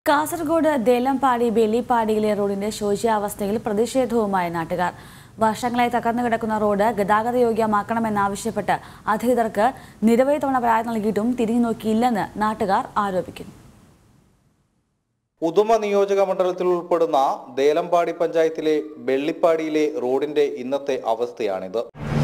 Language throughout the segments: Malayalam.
കാസർഗോഡ് ദേലമ്പാടി ബെല്ലിപ്പാടിയിലെ റോഡിന്റെ ശോച്യാവസ്ഥയിൽ പ്രതിഷേധവുമായി നാട്ടുകാർ വർഷങ്ങളായി തകർന്നു കിടക്കുന്ന റോഡ് ഗതാഗത യോഗ്യമാക്കണമെന്നാവശ്യപ്പെട്ട് അധികൃതർക്ക് നിരവധി തവണ പരാതി നൽകിയിട്ടും തിരിഞ്ഞു നോക്കിയില്ലെന്ന് നാട്ടുകാർ ആരോപിക്കുന്നു ഉദുമ നിയോജക മണ്ഡലത്തിൽ ഉൾപ്പെടുന്ന ദേലമ്പാടി പഞ്ചായത്തിലെ വെള്ളിപ്പാടിയിലെ റോഡിന്റെ ഇന്നത്തെ അവസ്ഥയാണിത്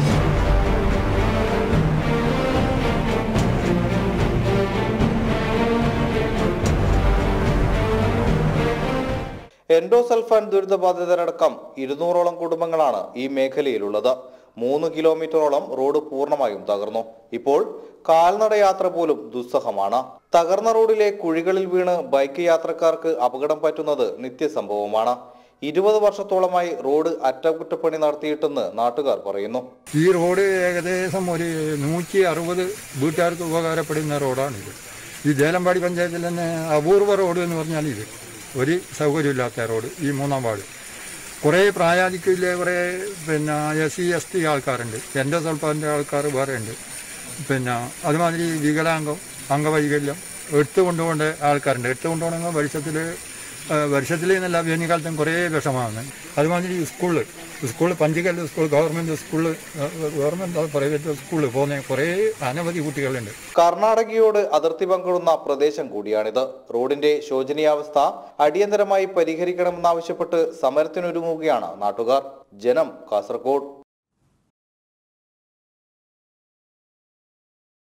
എൻഡോസൾഫാൻ ദുരിതബാധിതരടക്കം ഇരുന്നൂറോളം കുടുംബങ്ങളാണ് ഈ മേഖലയിലുള്ളത് മൂന്ന് കിലോമീറ്ററോളം റോഡ് പൂർണ്ണമായും തകർന്നു ഇപ്പോൾ കാൽനട യാത്ര പോലും ദുസ്സഹമാണ് തകർന്ന റോഡിലെ കുഴികളിൽ വീണ് ബൈക്ക് യാത്രക്കാർക്ക് അപകടം പറ്റുന്നത് നിത്യസംഭവമാണ് ഇരുപത് വർഷത്തോളമായി റോഡ് അറ്റകുറ്റപ്പണി നടത്തിയിട്ടെന്ന് നാട്ടുകാർ പറയുന്നു ഈ റോഡ് ഏകദേശം ഒരു നൂറ്റി അറുപത് വീട്ടുകാർക്ക് ഉപകാരപ്പെടുന്ന റോഡാണിത് ഈ ദേലമ്പാടി പഞ്ചായത്തിൽ തന്നെ അപൂർവ റോഡ് എന്ന് പറഞ്ഞാൽ ഇത് ഒരു സൗകര്യമില്ലാത്ത റോഡ് ഈ മൂന്നാം വാർഡ് കുറേ പ്രായാധിക്യമില്ല കുറേ പിന്നെ എസ് സി എസ് ടി ആൾക്കാരുണ്ട് എൻ്റെ സ്വൽപ്പൻ്റെ ആൾക്കാർ വേറെ ഉണ്ട് പിന്നെ അതുമാതിരി വികലാംഗം അംഗവൈകല്യം എടുത്തു കൊണ്ടുപോകേണ്ട ആൾക്കാരുണ്ട് എടുത്തു കൊണ്ടുപോകണമെങ്കിൽ വർഷത്തിൽ വർഷത്തിൽ എന്നല്ല വേനൽക്കാലത്തും കുറേ വിഷമാണ് അതുമാതിരി സ്കൂളിൽ സ്കൂളിൽ പഞ്ചകല്ല് സ്കൂൾ ഗവൺമെൻറ് സ്കൂളിൽ ഗവൺമെൻറ് പ്രൈവറ്റ് സ്കൂളിൽ പോകുന്ന കുറേ അനവധി കുട്ടികളുണ്ട് കർണാടകയോട് അതിർത്തി പങ്കിടുന്ന പ്രദേശം കൂടിയാണിത് റോഡിന്റെ ശോചനീയാവസ്ഥ അടിയന്തരമായി പരിഹരിക്കണമെന്നാവശ്യപ്പെട്ട് സമരത്തിനൊരുങ്ങുകയാണ് നാട്ടുകാർ ജനം കാസർഗോഡ്